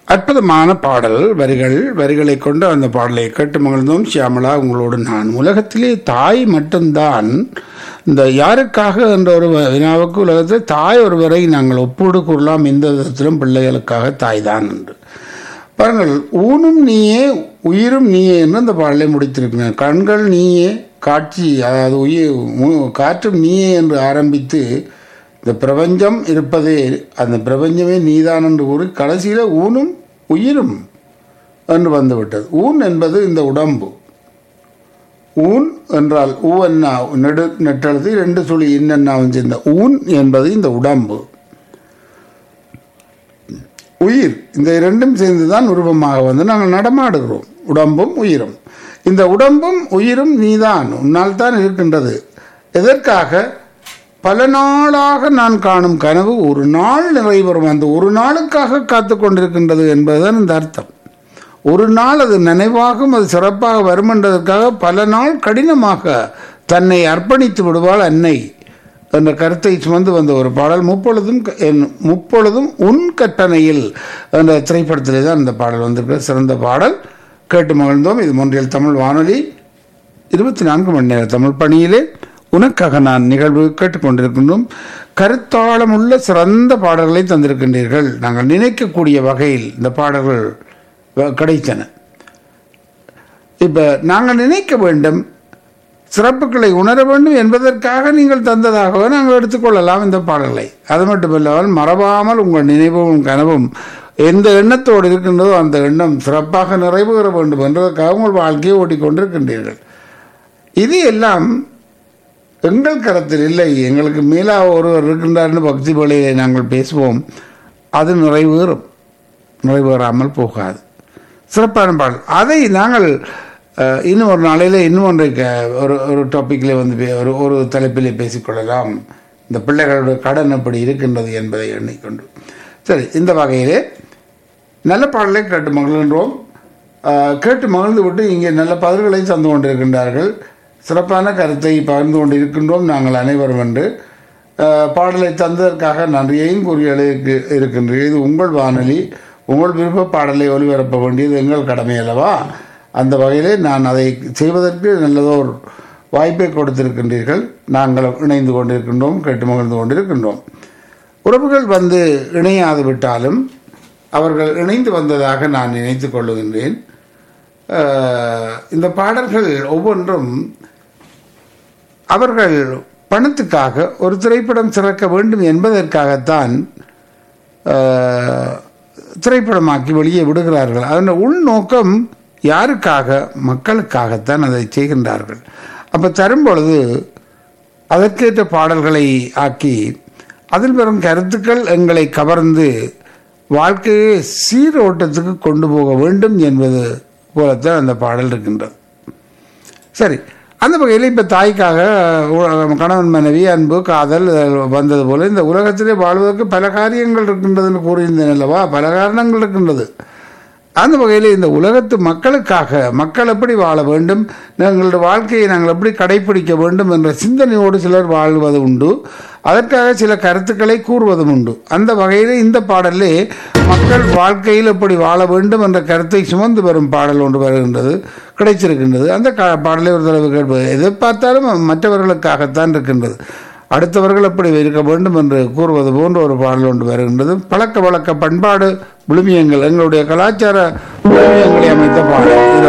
அற்புதமான பாடல் வரிகள் வரிகளை கொண்டு அந்த பாடலை கேட்டு மகிழ்ந்தோம் சியாமலா உங்களோடு நான் உலகத்திலே தாய் மட்டும்தான் இந்த யாருக்காக என்ற ஒரு வினாவுக்கு உலகத்தில் தாய் ஒருவரை நாங்கள் ஒப்பீடு கூறலாம் எந்த விதத்திலும் பிள்ளைகளுக்காக தாய் தான் என்று பாருங்கள் ஊனும் நீயே உயிரும் நீயே என்று அந்த பாடலை முடித்திருக்கிறார் கண்கள் நீயே காட்சி அதாவது உயிர் மு- காற்றும் நீயே என்று ஆரம்பித்து இந்த பிரபஞ்சம் இருப்பதே அந்த பிரபஞ்சமே நீதான் என்று கூறி கடைசியில் ஊனும் உயிரும் என்று வந்துவிட்டது ஊன் என்பது இந்த உடம்பு ஊன் என்றால் ஊ என்ன நெடு நெட்டெழுத்து ரெண்டு சுழி இன்னென்னாவும் சேர்ந்த ஊன் என்பது இந்த உடம்பு உயிர் இந்த இரண்டும் சேர்ந்து தான் உருவமாக வந்து நாங்கள் நடமாடுகிறோம் உடம்பும் உயிரும் இந்த உடம்பும் உயிரும் நீதான் உன்னால் தான் இருக்கின்றது எதற்காக பல நாளாக நான் காணும் கனவு ஒரு நாள் நிறைவேறும் அந்த ஒரு நாளுக்காக காத்து கொண்டிருக்கின்றது என்பதுதான் இந்த அர்த்தம் ஒரு நாள் அது நினைவாகும் அது சிறப்பாக வரும் என்றதற்காக பல நாள் கடினமாக தன்னை அர்ப்பணித்து விடுவாள் அன்னை என்ற கருத்தை சுமந்து வந்த ஒரு பாடல் முப்பொழுதும் க- என்- முப்பொழுதும் உன் கட்டணையில் என்ற திரைப்படத்திலே தான் இந்த பாடல் வந்திருக்கிற சிறந்த பாடல் கேட்டு மகிழ்ந்தோம் இது மொன்றியல் தமிழ் வானொலி இருபத்தி நான்கு மணி நேர தமிழ் பணியிலே உனக்காக நான் நிகழ்வு கேட்டுக்கொண்டிருக்கின்றோம் கருத்தாளமுள்ள சிறந்த பாடல்களை தந்திருக்கின்றீர்கள் நாங்கள் நினைக்கக்கூடிய வகையில் இந்த பாடல்கள் வ- கிடைத்தன இப்ப நாங்கள் நினைக்க வேண்டும் சிறப்புகளை உணர வேண்டும் என்பதற்காக நீங்கள் தந்ததாகவே நாங்கள் எடுத்துக்கொள்ளலாம் இந்த பாடல்களை அது மட்டுமல்லாமல் மறவாமல் உங்கள் நினைவும் கனவும் எந்த எண்ணத்தோடு இருக்கின்றதோ அந்த எண்ணம் சிறப்பாக நிறைவேற வேண்டும் என்பதற்காக உங்கள் வாழ்க்கையை ஓட்டிக்கொண்டிருக்கின்றீர்கள் இது எல்லாம் எங்கள் கரத்தில் இல்லை எங்களுக்கு மேலா ஒருவர் இருக்கின்றார்னு பக்தி வேளையிலே நாங்கள் பேசுவோம் அது நிறைவேறும் நிறைவேறாமல் போகாது சிறப்பான பாடல் அதை நாங்கள் அஹ், இன்னும் ஒரு நாளையில் இன்னும் ஒன்றை க- ஒரு ஒரு டாப்பிக்கில் வந்து பே- ஒரு ஒரு தலைப்பிலே பேசிக்கொள்ளலாம் இந்த பிள்ளைகளுடைய கடன் எப்படி இருக்கின்றது என்பதை எண்ணிக்கொண்டு சரி இந்த வகையிலே நல்ல பாடலை கேட்டு மகிழ்கின்றோம் ஆஹ், கேட்டு மகிழ்ந்து விட்டு இங்கே நல்ல பதில்களை தந்து கொண்டிருக்கின்றார்கள் சிறப்பான கருத்தை பகிர்ந்து கொண்டிருக்கின்றோம் நாங்கள் அனைவரும் என்று ஆஹ், பாடலை தந்ததற்காக நன்றியையும் கூறி எழுதி இருக்கின்றீர்கள் இது உங்கள் வானொலி உங்கள் விருப்ப பாடலை ஒளிபரப்ப வேண்டியது எங்கள் கடமை அல்லவா அந்த வகையிலே நான் அதை செய்வதற்கு நல்லதோர் வாய்ப்பை கொடுத்திருக்கின்றீர்கள் நாங்கள் இணைந்து கொண்டிருக்கின்றோம் கேட்டு மகிழ்ந்து கொண்டிருக்கின்றோம் உறவுகள் வந்து இணையாது விட்டாலும் அவர்கள் இணைந்து வந்ததாக நான் நினைத்துக் கொள்ளுகின்றேன் அஹ், இந்த பாடல்கள் ஒவ்வொன்றும் அவர்கள் பணத்துக்காக ஒரு திரைப்படம் சிறக்க வேண்டும் என்பதற்காகத்தான் அஹ், திரைப்படமாக்கி வெளியே விடுகிறார்கள் அதன் உள்நோக்கம் யாருக்காக மக்களுக்காகத்தான் அதை செய்கின்றார்கள் அப்போ தரும் பொழுது அதற்கேற்ற பாடல்களை ஆக்கி அதில் வரும் கருத்துக்கள் எங்களை கவர்ந்து வாழ்க்கையை சீரோட்டத்துக்கு கொண்டு போக வேண்டும் என்பது போலத்தான் அந்த பாடல் இருக்கின்றது சரி அந்த வகையில் இப்போ தாய்க்காக உ- கணவன் மனைவி அன்பு காதல் அஹ், வந்தது போல இந்த உலகத்திலே வாழ்வதற்கு பல காரியங்கள் இருக்கின்றதுன்னு கூறியிருந்தேன் அல்லவா பல காரணங்கள் இருக்கின்றது அந்த வகையில் இந்த உலகத்து மக்களுக்காக மக்கள் எப்படி வாழ வேண்டும் எங்களுடைய வாழ்க்கையை நாங்கள் எப்படி கடைபிடிக்க வேண்டும் என்ற சிந்தனையோடு சிலர் வாழ்வது உண்டு அதற்காக சில கருத்துக்களை கூறுவதும் உண்டு அந்த வகையில் இந்த பாடலே மக்கள் வாழ்க்கையில் எப்படி வாழ வேண்டும் என்ற கருத்தை சுமந்து வரும் பாடல் ஒன்று வருகின்றது கிடைச்சிருக்கின்றது அந்த க- பாடலை ஒரு தடவை கேட்பது எதை பார்த்தாலும் மற்றவர்களுக்காகத்தான் இருக்கின்றது அடுத்தவர்கள் எப்படி இருக்க வேண்டும் என்று கூறுவது போன்ற ஒரு பாடல் ஒன்று வருகின்றது பழக்க வழக்க பண்பாடு விழுமியங்கள் எங்களுடைய கலாச்சார விழுமியங்களை அமைத்த பாடல் இது